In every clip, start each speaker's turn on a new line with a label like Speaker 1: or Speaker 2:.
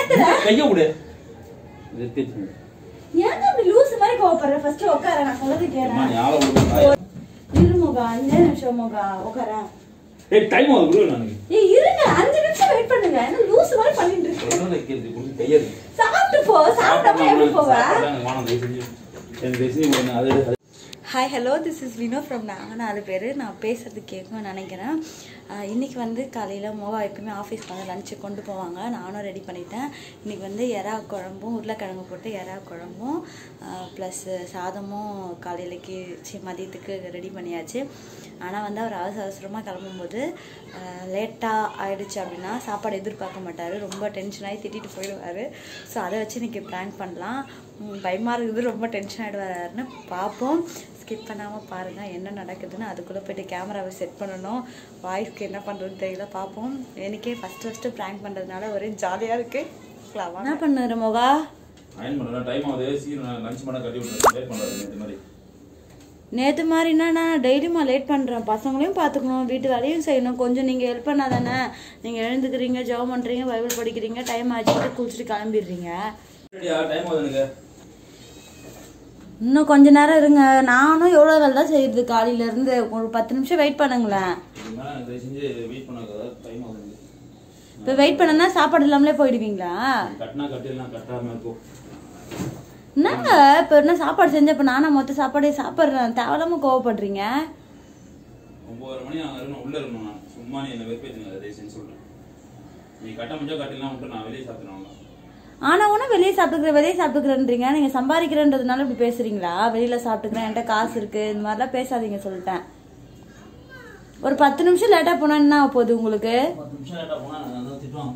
Speaker 1: ஏத்துற
Speaker 2: கைய விடு இது தேய்ச்சு
Speaker 1: ஏன் அப்படி லூஸ் மாதிரி கோவப்படுற ஃபர்ஸ்ட் உட்கார நான் சொல்றது
Speaker 2: அம்மா
Speaker 1: கேளு
Speaker 2: நீ ஆள விடுங்க
Speaker 1: இரு முகா அஞ்சே நிமிஷம் முகா உட்காரேன்
Speaker 2: ஏய் டைம் ஆகுது விடு எனக்கு
Speaker 1: ஏய் இருங்க அஞ்சு நிமிஷம் வெயிட் பண்ணுங்க என்ன லூஸ் மாதிரி பண்ணிட்டு இருக்கு
Speaker 2: சொல்றதை கேள்வி கொடுத்து கையை இருக்கு
Speaker 1: சாப்பிட்டு போ சாப்பிடாம எப்படி போவ
Speaker 2: வானம் தயவு செஞ்சு எனக்கு தயவு செஞ்சு விடுங்க. அது அது
Speaker 1: hi hello this is Vino from நாங்கள் நாலு பேர் நான் பேசுறது கேட்கும்னு நினைக்கிறேன் ஆஹ் இன்னைக்கு வந்து காலையில் மோகா எப்பயுமே ஆஃபீஸ்க்கு வந்து லஞ்சு கொண்டு போவாங்க நானும் ரெடி பண்ணிட்டேன் இன்னைக்கு வந்து எறா குழம்பும் உருளைக்கிழங்கு போட்டு எறா குழம்பும் ப்ளஸ் சாதமும் காலையிலக்கு சி மதியத்துக்கு ரெடி பண்ணியாச்சு ஆனால் வந்து அவர் அவசர அவசரமாக கிளம்பும்போது லேட்டாக ஆயிடுச்சு அப்படின்னா சாப்பாடு எதிர்பார்க்க மாட்டார் ரொம்ப டென்ஷன் ஆகி திட்டிட்டு போயிடுவார் ஸோ அதை வச்சு இன்னைக்கு ப்ராங்க் பண்ணலாம் உம், பயமா இருக்குது ரொம்ப டென்ஷன் ஆகிடுவாருன்னு பார்ப்போம் ஸ்கிப் பண்ணாமல் பாருங்கள் என்ன நடக்குதுன்னு அதுக்குள்ளே போயிட்டு கேமராவை செட் பண்ணணும் வாய்ஸ்க்கு என்ன பண்ணுறதுன்னு தெரியல பார்ப்போம் எனக்கே ஃபஸ்ட்டு ஃபஸ்ட்டு ப்ராங்க் பண்ணுறதுனால ஒரே ஜாலியாக இருக்குது என்ன பண்ணுற மோகா
Speaker 2: அயன் பண்ணலாம் டைம் ஆகுது சீக்கிரம் லஞ்ச் பண்ண கட்டி விட்டுறேன் லேட் பண்ணுறது இந்த மாதிரி
Speaker 1: நேற்று மாதிரினா நான் டெய்லியுமா லேட் பண்ணுறேன் பசங்களையும் பார்த்துக்கணும் வீட்டு வேலையும் செய்யணும் கொஞ்சம் நீங்கள் ஹெல்ப் பண்ணால் தானே நீங்கள் எழுந்துக்கிறீங்க ஜெபம் பண்ணுறீங்க பைபிள் படிக்கிறீங்க டைம் ஆச்சுட்டு குளிச்சுட்டு கிளம்பிடுறீங்க
Speaker 2: சரியா டைம் ஆகுது எனக்கு
Speaker 1: இன்னும் கொஞ்ச நேரம் இருங்க நானும் எவ்வளோ வேலை தான் செய்யுது காலையிலேருந்து ஒரு பத்து நிமிஷம் வெயிட் பண்ணுங்களேன்
Speaker 2: இதுக்கு மேலே எனக்கு தயவு செஞ்சு வெயிட் பண்ணாத டைம் ஆகுது எனக்கு.
Speaker 1: இப்போ வெயிட் பண்ணனா சாப்பாடு இல்லாமலே போயிடுவீங்களா
Speaker 2: கட்டினா கட்டிடலாம் கட்டாம இருக்கும்
Speaker 1: என்னங்க இப்போ என்ன சாப்பாடு செஞ்ச இப்போ நானா மொத்த சாப்பாடே சாப்பிட்றேன் தேவையில்லாம கோவப்படுறீங்க
Speaker 2: ஒன்பதரை மணி அங்கே இருக்கணும் உள்ள இருக்கணும் நான் சும்மா நீ என்ன வெறுப்பேற்றுங்க தயவு செஞ்சு சொல்றேன் நீ கட்ட முடிஞ்சா கட்டிலாம் விட்டு நான் வெளியே சாப்பிட்டுருவாங்க
Speaker 1: ஆனா ஒன்றும் வெளியே சாப்பிட்டுக்கிறேன் வெளியே சாப்பிட்டுக்கிறேன்றீங்க நீங்க சம்பாதிக்கிறேன்றதுனால இப்படி பேசுறீங்களா வெளியில சாப்பிட்டுக்கிறேன் என்கிட்ட காசு இருக்கு இந்த மாதிரிலாம் பேசாதீங்க சொல்லிட்டேன் ஒரு பத்து நிமிஷம் லேட்டா போனா என்ன ஆகப் போகுது உங்களுக்கு
Speaker 2: பத்து நிமிஷம் லேட்டாக போனால் நான் தான் திட்டுவாங்க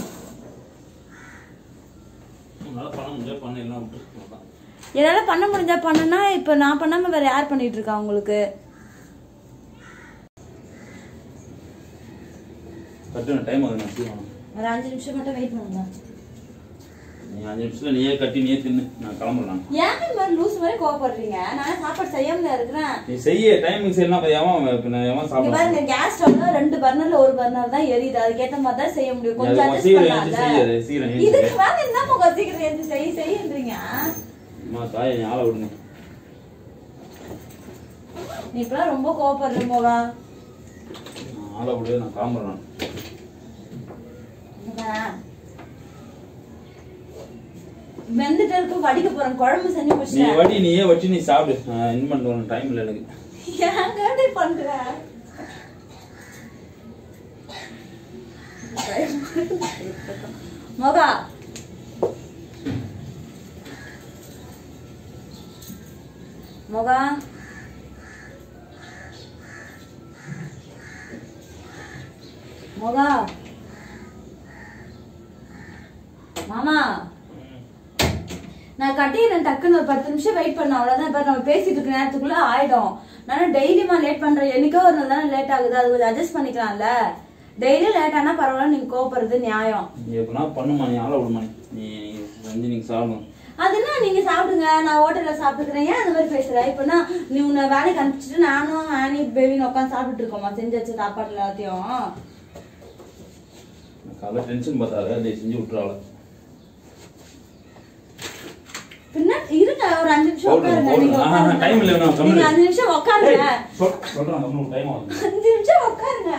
Speaker 2: உன்னால பண்ண முடிஞ்சா பண்ண எல்லாம் விட்டு அவ்வளவுதான்.
Speaker 1: என்னால பண்ண முடிஞ்சா பண்ணுனா இப்ப நான் பண்ணாம வேற யார் பண்ணிட்டு இருக்கா உங்களுக்கு
Speaker 2: கட்டுன டைம் ஆகுது நான் செய்வாங்க
Speaker 1: ஒரு அஞ்சு நிமிஷம் மட்டும் வெயிட் பண்ணுங்க
Speaker 2: நீ அஞ்சு நிமிஷத்துல நீயே கட்டி நீயே தின்னு நான் கிளம்புறேன்
Speaker 1: ஏன் இந்த மாதிரி லூஸ் மாதிரி கோவப்படுறீங்க நான் சாப்பாடு செய்யாம இருக்கிறேன்
Speaker 2: நீ செய்ய டைமிங் செய்யலாம் எவன் பின்ன எவன்
Speaker 1: இங்க
Speaker 2: சாப்பிடுவான்
Speaker 1: பாருங்க கேஸ் ஸ்டவ்ல ரெண்டு பர்னர்ல ஒரு பர்னர் தான் எரியுது அதுக்கேத்த மாதிரி தான் செய்ய முடியும்
Speaker 2: அது
Speaker 1: கொஞ்சம்
Speaker 2: கொஞ்சம்
Speaker 1: adjust
Speaker 2: சீக்கிரம் எழுந்து
Speaker 1: பண்ணலாம்ல.
Speaker 2: செய்யாது சீக்கிரம் எழுந்து
Speaker 1: இதுக்கு மேல என்ன முகம் சீக்கிரம் எடுத்து செய் செய்யுன்றீங்க
Speaker 2: அம்மா தாயை நீ ஆளை விடுங்க
Speaker 1: நீ இப்பெல்லாம் ரொம்ப கோவப்படுற மோகா
Speaker 2: நான் ஆளை விடு நான் கிளம்புறேன்
Speaker 1: வெந்துட்டு இருக்கும் வடிக்க போறேன் குழம்பு செஞ்சு
Speaker 2: நீ
Speaker 1: முடிச்சிட்டேன்
Speaker 2: வட்டி நீயே வச்சு நீ சாப்பிடு நான் இன் பண்ணுறேன் டைம் இல்லை எனக்கு
Speaker 1: ஏங்க இப்படி பண்ற மோகா மோகா மோகா மாமா நான் கட்டிடுறேன் டக்குன்னு ஒரு பத்து நிமிஷம் வெயிட் பண்ண அவ்வளவுதான் இப்ப நம்ம பேசிட்டு இருக்க நேரத்துக்குள்ள ஆயிடும் நானும் டெய்லியுமா லேட் பண்றேன் என்னைக்கோ ஒரு நாள் தானே லேட் ஆகுது அது கொஞ்சம் அட்ஜஸ்ட் பண்ணிக்கலாம்ல டெய்லி லேட் ஆனா பரவாயில்ல நீங்க கோவப்படுறது நியாயம்
Speaker 2: நீ எப்படின்னா பண்ணுமா நீ ஆளை விடுமா நீ நீ செஞ்சு நீங்கள் சாப்பிடணும்
Speaker 1: அதுனா நீங்க சாப்பிடுங்க நான் ஹோட்டல்ல சாப்பிட்டுக்கிறேன் ஏன் அந்த மாதிரி பேசுற இப்பனா நீ உன்னை வேலைக்கு அனுப்பிச்சிட்டு நானும் ஆனி பேபின்னு உட்காந்து சாப்பிட்டுட்டு இருக்கோமா செஞ்சு வச்ச சாப்பாடு எல்லாத்தையும்
Speaker 2: காலைல டென்ஷன் பார்த்தாரு அதை செஞ்சு விட்டுறாள்
Speaker 1: பின்ன இருங்க ஒரு அஞ்சு நிமிஷம்
Speaker 2: போடுறேன்,
Speaker 1: உட்காருங்க நீங்க
Speaker 2: போடுறேன். ஆஹா, time இல்ல, நான்
Speaker 1: உட்காருங்க.
Speaker 2: கம்முனு.
Speaker 1: நீங்க அஞ்சு நிமிஷம் உட்காருங்க
Speaker 2: சொல்கிறேன் கம்முனு டைம் ஆகுது
Speaker 1: அஞ்சு நிமிஷம் உட்காருங்க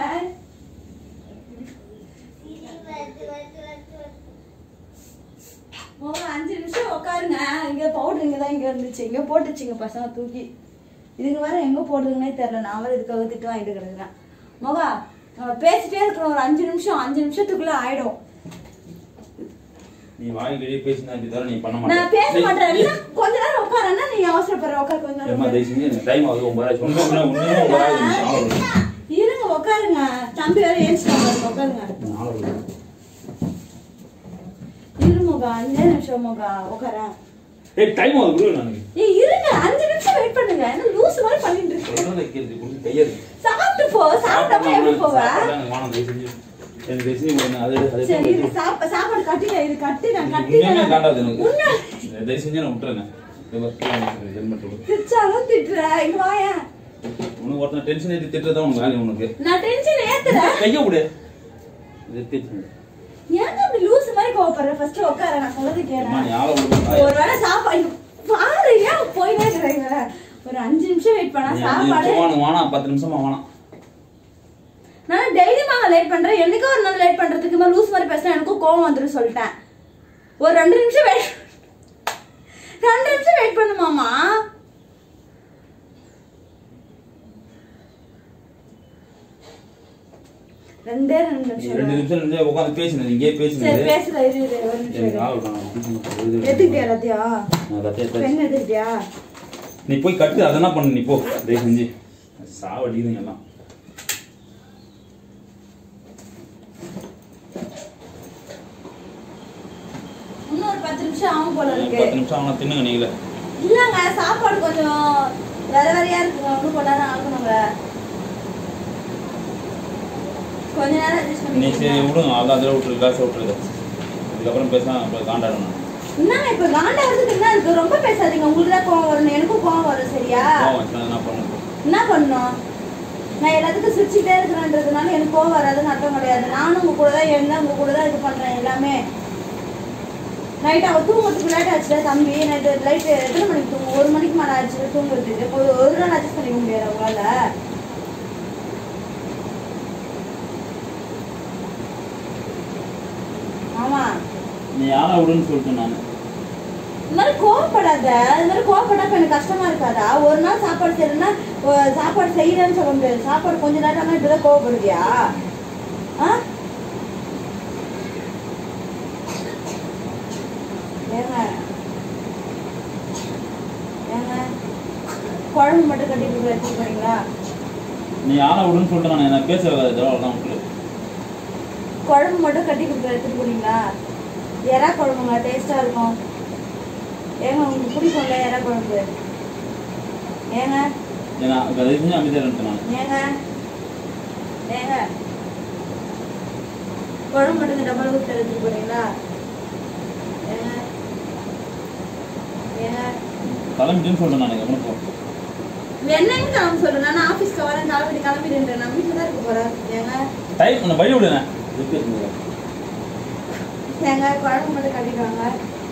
Speaker 1: ஓ அஞ்சு நிமிஷம் உட்காருங்க இங்க பவுடர் இங்க தான் இங்க இருந்துச்சு இங்க போட்டுச்சுங்க பசங்க தூக்கி இதுக்கு வேற எங்க போடுறதுன்னே தெரியல நான் வேற இதுக்காக திட்டு வாங்கிட்டு கிடக்குறேன் மொகா நம்ம பேசிட்டே இருக்கிறோம் ஒரு அஞ்சு நிமிஷம் அஞ்சு நிமிஷத்துக்குள்ள ஆயிடும்
Speaker 2: நீ வாய் வெளியே பேசினா இப்படி தவிர நீ பண்ண
Speaker 1: நான் பேச
Speaker 2: மாட்டேன்
Speaker 1: மாட்டேன் இல்ல, கொஞ்ச நேரம் உட்காரன்னா நீ அவசரப்படுற உட்கார் கொஞ்ச
Speaker 2: ஏம்மா
Speaker 1: நேரம்
Speaker 2: தயவு செஞ்சு எனக்கு டைம் ஆகுது ஒன்பதாயிரம் சொன்னா உண்மையாக ஒன்பதாயிரம் நீ ஆளை விடு.
Speaker 1: இருங்க உட்காருங்க தம்பி வேற ஏஞ்சிட்டாங்க உட்காருங்க
Speaker 2: நான் ஆளை விடு.
Speaker 1: இரு முகா அஞ்சே நிமிஷம் முகா உட்காரேன்
Speaker 2: ஏய் டைம் ஆகுது விடு எனக்கு
Speaker 1: ஏய் இருங்க அஞ்சு நிமிஷம் வெயிட் பண்ணுங்க என்ன லூஸ் மாதிரி பண்ணிட்டு இருக்கு
Speaker 2: சொல்றதை கேள்வி கொடுத்து கையை இருக்கு
Speaker 1: சாப்பிட்டு போ சாப்பிடாம எப்படி போவ
Speaker 2: சாப்பிடாங்க, வானம் தயவு செஞ்சு எனக்கு தயவு செஞ்சு விடுங்க. அது அது
Speaker 1: சரி இது சாப்ப சாப்பாடு கட்டில இது கட்டி நான்
Speaker 2: உண்மையுமே காண்டாது
Speaker 1: கட்டி
Speaker 2: எனக்கு தயவு செஞ்சு நான் விட்டுறேன் ஹெல்மெட் விடு
Speaker 1: திச்சாலும் திட்டுற இங்க வாயேன்
Speaker 2: உனக்கு ஒருத்தன் டென்ஷன் ஏற்றி திட்டுறதா உனக்கு வேலை உனக்கு
Speaker 1: நான் டென்ஷன் ஏத்துறேன்
Speaker 2: கையை விடு இது தேய்ச்சு
Speaker 1: ஏன் அப்படி லூஸ் மாதிரி கோவப்படுற ஃபர்ஸ்ட் உட்கார நான் சொல்றது
Speaker 2: அம்மா, நீ
Speaker 1: கேளு
Speaker 2: ஆளை விடுப்பா.
Speaker 1: ஒரு வேளை சாப்பாடு இங்க பாரு ஏன் போயினே இருக்கிறீங்க ஒரு அஞ்சு நிமிஷம் வெயிட் பண்ணா
Speaker 2: நீ அஞ்சு
Speaker 1: சாப்பாடு
Speaker 2: நிமிஷமா உனக்கு வேணாம், பத்து நிமிஷமா வேணாம்.
Speaker 1: நான் டெய்லி மாங்க லேட் பண்றேன் என்னைக்கோ ஒரு நாள் லேட் பண்றதுக்கு மேல லூஸ் மாதிரி பேசினா எனக்கும் கோவம் வந்துடும் சொல்லிட்டேன் ஒரு ரெண்டு நிமிஷம் வெயிட் ரெண்டு நிமிஷம் வெயிட் பண்ணுமாமா ரெண்டே ரெண்டு
Speaker 2: நீ
Speaker 1: நிமிஷம்
Speaker 2: ரெண்டு நிமிஷம் நிமிஷம் உட்கார்ந்து பேசுன, நீ இங்கேயே பேசுனது.
Speaker 1: சரி பேசுற இரு இரு ஒரு நிமிஷம்
Speaker 2: எனக்கு
Speaker 1: இரு.
Speaker 2: ஆள் வேணாம், இது இது இது.
Speaker 1: எடுத்துக்கிட்டியா எல்லாத்தையும்
Speaker 2: நான் கத்தி எடுத்தாச்சு.
Speaker 1: பெண் எடுத்துக்கிட்டியா
Speaker 2: நீ போய் கட்டு அதெல்லாம் பண்ணு நீ போ தயவு செஞ்சு சாவடிக்குதுங்க எல்லாம்
Speaker 1: இன்னும் ஒரு பத்து நிமிஷம் ஆகும் போல இருக்கு
Speaker 2: பத்து நிமிஷம் அவனை தின்னுங்க நீங்களே
Speaker 1: இல்லங்க சாப்பாடு கொஞ்சம் வேற வேறையா இருக்குங்க ஒன்றும் கொஞ்ச நேரம் ஆகணுங்க கொஞ்ச நேரம் adjust
Speaker 2: நீ சரி
Speaker 1: பண்ணிக்கோங்க.
Speaker 2: விடுங்க அதான் அதில் விட்டுரு காசை விட்டுருது இதுக்கப்புறம் பேசினா அப்புறம் காண்டாடணும்
Speaker 1: என்னங்க இப்ப காண்டா வந்து என்ன இருக்கு ரொம்ப பேசாதீங்க உங்களுக்கு தான் கோவம் வரணும் எனக்கும் கோவம் வரும் சரியா
Speaker 2: கோவம் வச்சுனா என்ன பண்ணுறது
Speaker 1: என்ன பண்ணணும் நான் எல்லாத்துக்கும் சிரிச்சுட்டே இருக்கிறேன்றதுனால எனக்கு கோவம் வராதுன்னு அர்த்தம் கிடையாது நானும் உங்க கூட தான் என்ன உங்க கூட தான் இது பண்றேன் எல்லாமே நைட் அவ தூங்குறதுக்கு லேட் ஆச்சுல தம்பி நைட்டு லைட் எத்தனை மணிக்கு தூங்கும் ஒரு மணிக்கு மேலே ஆச்சு தூங்குறதுக்கு இப்போ ஒரு நாள் அட்ஜஸ்ட் பண்ணிக்க முடியாது உங்களால ஆமா
Speaker 2: நீ யாரை விடுன்னு சொல்லிட்டு நான்
Speaker 1: இந்த மாதிரி கோவப்படாத இந்த மாதிரி கோவப்படாம எனக்கு கஷ்டமா இருக்காதா ஒரு நாள் சாப்பாடு செய்யறேன்னா ஒ- சாப்பாடு செய்யறேன்னு சொல்ல முடியாது சாப்பாடு கொஞ்ச நேரம் இப்படிதான் கோவப்படுவியா ஆ ஏங்க ஏங்க குழம்பு மட்டும் கட்டி கொடுக்க எடுத்துட்டு போறீங்களா
Speaker 2: நீ யாரை விடுன்னு சொல்லிட்டு நான் என்ன பேச அவ்வளோதான் விட்டுரு
Speaker 1: குழம்பு மட்டும் கட்டி கொடுக்க எடுத்துட்டு போறீங்களா எறா குழம்புங்க டேஸ்டா இருக்கும் ஏங்க உங்களுக்கு பிடிக்கும்ல எறா குழம்பு ஏங்க
Speaker 2: ஏன்னா அதை செஞ்சு அமைதியாக இருந்தேன் நான்
Speaker 1: ஏங்க ஏங்க குழம்பு மட்டும் இந்த டப்பால ஊற்றி எடுத்துட்டு போறீங்களா ஏங்க ஏங்க
Speaker 2: கிளம்பிட்டுன்னு சொல்லிட்டேன் நான் கவனம் போ
Speaker 1: என்னங்க கிளம்ப சொல்றேன் நான் ஆஃபீஸ்க்கு வரேன் கிளம்பிட்டு கிளம்பிடுன்றேன் நான் வீட்டில் தான் இருக்க போறேன் ஏங்க
Speaker 2: டைம் உன்னை வழி விடுங்க இருக்கு.
Speaker 1: ஏங்க குழம்பு மட்டும் கட்டிடுவாங்க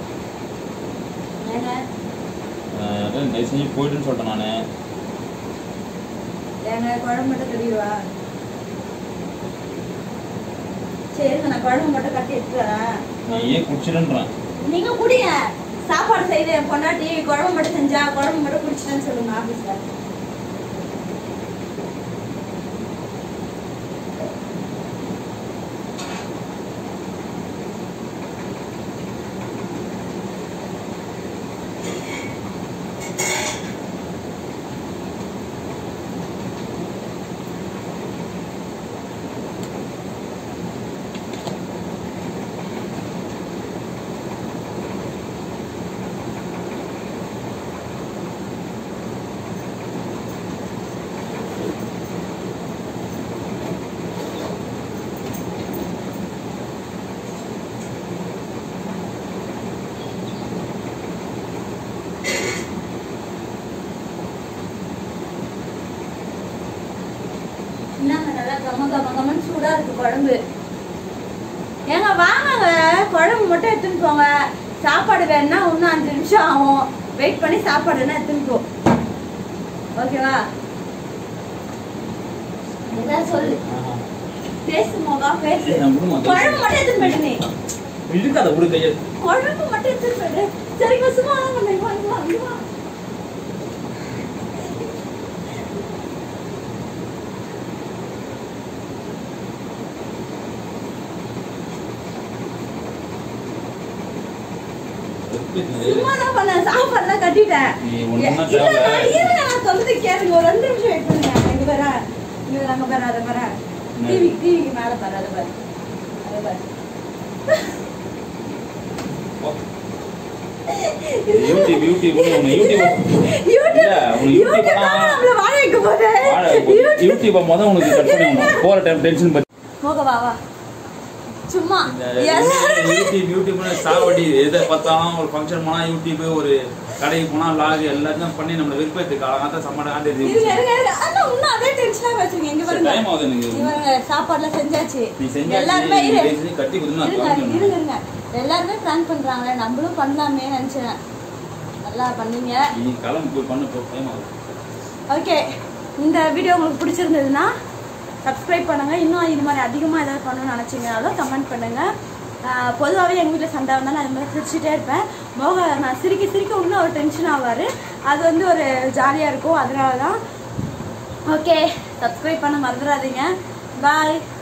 Speaker 1: ஏங்க
Speaker 2: அஹ் அதான் தயவு செஞ்சு போயிட்டுன்னு சொல்லிட்டேன் நான்
Speaker 1: ஏங்க குழம்பு மட்டும் கட்டிடுவா சரிங்க நான் குழம்பு மட்டும் கட்டி எடுத்துறேன்
Speaker 2: நீ ஏன் குடிச்சிடுன்றேன்
Speaker 1: நீங்க குடிங்க சாப்பாடு செய்து என் பொண்டாட்டி குழம்பு மட்டும் செஞ்சா குழம்பு மட்டும் குடிச்சிட்டேன்னு சொல்லுங்க ஆபீஸ்ல என்னங்க நல்லா கம கம கமன்னு சூடா இருக்கு குழம்பு ஏங்க வாங்கங்க குழம்பு மட்டும் எடுத்துன்னு போங்க சாப்பாடு வேணும்னா இன்னும் அஞ்சு நிமிஷம் ஆகும் வெயிட் பண்ணி சாப்பாடு வேணா எடுத்துன்னு போ ஓகேவா ஏதாவது சொல்லு பேசு மோகா பேசு
Speaker 2: ஏய், நான் விடுமா,
Speaker 1: குழம்பு மட்டும் எடுத்துன்னு போயிட்டு நீ
Speaker 2: இருக்காத விடு கையை
Speaker 1: குழம்பு மட்டும் எடுத்துட்டு போயிடு சரிங்க சும்மா வாங்க இங்க வா, இங்க வா, இங்க வா. சும்மா தான் பண்ணேன் சாப்பாடுலாம் கட்டிட்டேன்
Speaker 2: நீ ஒண்ணுன்னா
Speaker 1: இல்ல,
Speaker 2: தேவை.
Speaker 1: நான் இருங்க, நான் சொல்றது கேளுங்க ஒரு ரெண்டு நிமிஷம் வெயிட் பண்ணுங்க இங்க பாரு இங்க பாரு, அங்க பாரு அதை பாரு
Speaker 2: என்ன?
Speaker 1: டிவி டிவிக்கு மேல பாரு அதை பாரு அதை பாரு
Speaker 2: யூடியூப் யூடியூப் உன்னை யூடியூப்
Speaker 1: யூடியூப்
Speaker 2: இல்ல, உனக்கு
Speaker 1: யூடியூப்
Speaker 2: யூடியூப்
Speaker 1: தான் நம்மள வாழ வைக்க போகுது
Speaker 2: வாழ- யூடியூப்பை முத உனக்கு கட் பண்ணி விடணும். போற டைம் டென்ஷன் பத்தி
Speaker 1: போக வா வா சும்மா
Speaker 2: இந்த
Speaker 1: எல்லாரும்
Speaker 2: யூடியூப் யூடியூப்னு சாவடி எதை பார்த்தாலும் ஒரு ஃபங்க்ஷன் போனா யூடியூப் ஒரு கடைக்கு போனா லாக் எல்லாத்தையும் பண்ணி நம்மள விருப்பத்துக்கு காலங்காத்த சம்மட காட்டி
Speaker 1: இருங்க இருங்க இருங்க அண்ணா இன்னும் அதே டென்ஷனா வச்சிருக்கீங்க இங்க பாருங்க
Speaker 2: டைம் ஆகுது எனக்கு
Speaker 1: இவங்க சாப்பாடுலாம் செஞ்சாச்சு
Speaker 2: நீ செஞ்சாச்சு,
Speaker 1: எல்லாருமே
Speaker 2: நீ
Speaker 1: இரு
Speaker 2: செஞ்சு கட்டி கொடுத்து நான்
Speaker 1: இருங்க
Speaker 2: காமிக்கணும்.
Speaker 1: இருங்க இருங்க எல்லாருமே பிராங்க் பண்றாங்களே நம்மளும் பண்ணலாமே நினைச்சேன் நல்லா பண்ணீங்க
Speaker 2: நீ கிளம்பு போய் பண்ணு போ டைம் ஆகுது
Speaker 1: ஓகே இந்த வீடியோ உங்களுக்கு பிடிச்சிருந்ததுன்னா சப்ஸ்கிரைப் பண்ணுங்க இன்னும் இது மாதிரி அதிகமாக ஏதாவது பண்ணணும்னு நினச்சிங்கனாலும் கமெண்ட் பண்ணுங்க பொதுவாகவே எங்கள் வீட்டில் சண்டை வந்தால் நான் இது மாதிரி சிரிச்சுட்டே இருப்பேன் மோக நான் சிரிக்க சிரிக்க இன்னும் ஒரு டென்ஷன் ஆவார் அது வந்து ஒரு ஜாலியாக இருக்கும் அதனால தான் ஓகே சப்ஸ்கிரைப் பண்ண மறந்துடாதீங்க பாய்